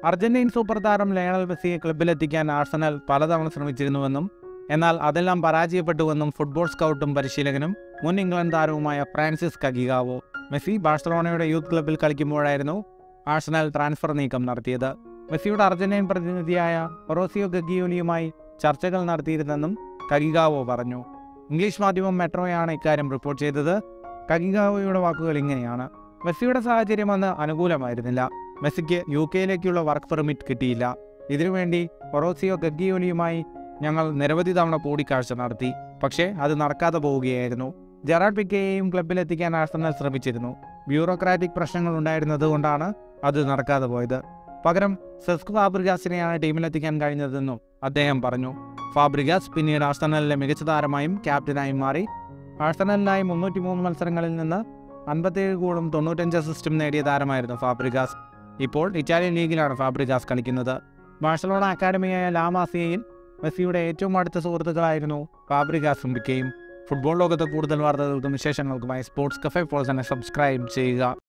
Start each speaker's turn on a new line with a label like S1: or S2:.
S1: Argentine super താരം Lionel മെസ്സിയെ ക്ലബിലെത്തിക്കാൻ Arsenal പലതവണ ശ്രമിച്ചിരുന്നുവെന്നും എന്നാൽ അതെല്ലാം പരാജയപ്പെട്ടുവെന്നും ഫുട്ബോൾ സ്കൗട്ടും പരിശീലകനും മുൻ ഇംഗ്ലണ്ട് താരവുമായ ഫ്രാൻസിസ് കഗിഗാവോ മെസ്സി ബാഴ്സലോണയുടെ യൂത്ത് ക്ലബ്ബിൽ കളിക്കുമ്പോഴായിരുന്നു ആഴ്സണൽ ട്രാൻസ്ഫർ നീക്കം നടത്തിയത് മെസ്സിയുടെ അർജന്റീൻ പ്രതിനിധിയായ ഒറോസിയോ ഗഗിയോലിയുമായി ചർച്ചകൾ നടത്തിയിരുന്നെന്നും കഗിഗാവോ പറഞ്ഞു ഇംഗ്ലീഷ് മാധ്യമം മെട്രോയാണ് ഇക്കാര്യം റിപ്പോർട്ട് ചെയ്തത് കഗിഗാവോയുടെ വാക്കുകൾ ഇങ്ങനെയാണ് മെസ്സിയുടെ സാഹചര്യം അന്ന് അനുകൂലമായിരുന്നില്ല മെസ്സിക്ക് യു കെയിലേക്കുള്ള വർക്ക് പെർമിറ്റ് കിട്ടിയില്ല ഇതിനുവേണ്ടി ഒറോസിയോ ഗഗിയോലിയുമായി ഞങ്ങൾ നിരവധി തവണ കൂടിക്കാഴ്ച നടത്തി പക്ഷേ അത് നടക്കാതെ പോവുകയായിരുന്നു ജെറാഡ് പിക്കയെയും ക്ലബിലെത്തിക്കാൻ ആഴ്സണൽ ശ്രമിച്ചിരുന്നു ബ്യൂറോക്രാറ്റിക് പ്രശ്നങ്ങൾ ഉണ്ടായിരുന്നത് കൊണ്ടാണ് അത് നടക്കാതെ പോയത് പകരം സെസ്ക് ഫാബ്രിഗാസിനെയാണ് ടീമിലെത്തിക്കാൻ കഴിഞ്ഞതെന്നും അദ്ദേഹം പറഞ്ഞു ഫാബ്രിഗാസ് പിന്നീട് ആഴ്സണലിലെ മികച്ച താരമായും ക്യാപ്റ്റനായും മാറി ആഴ്സണലിനായി മുന്നൂറ്റി മൂന്ന് മത്സരങ്ങളിൽ നിന്ന് അൻപത്തേഴ് ഗോളും തൊണ്ണൂറ്റഞ്ച് അസിസ്റ്റും നേടിയ താരമായിരുന്നു ഫാബ്രിഗാസ് ഇപ്പോൾ ഇറ്റാലിയൻ ലീഗിലാണ് ഫാബ്രിഗാസ് കളിക്കുന്നത് ബാഴ്സലോണ അക്കാഡമിയായ ലാമാസിയയിൽ മെസ്സിയുടെ ഏറ്റവും അടുത്ത സുഹൃത്തുക്കളായിരുന്നു ഫാബ്രിഗാസും പിക്കയും ഫുട്ബോൾ ലോകത്ത് കൂടുതൽ വാർത്തകൾക്കും വിശേഷങ്ങൾക്കുമായി സ്പോർട്സ് കഫേ പോൾ തന്നെ സബ്സ്ക്രൈബ് ചെയ്യുക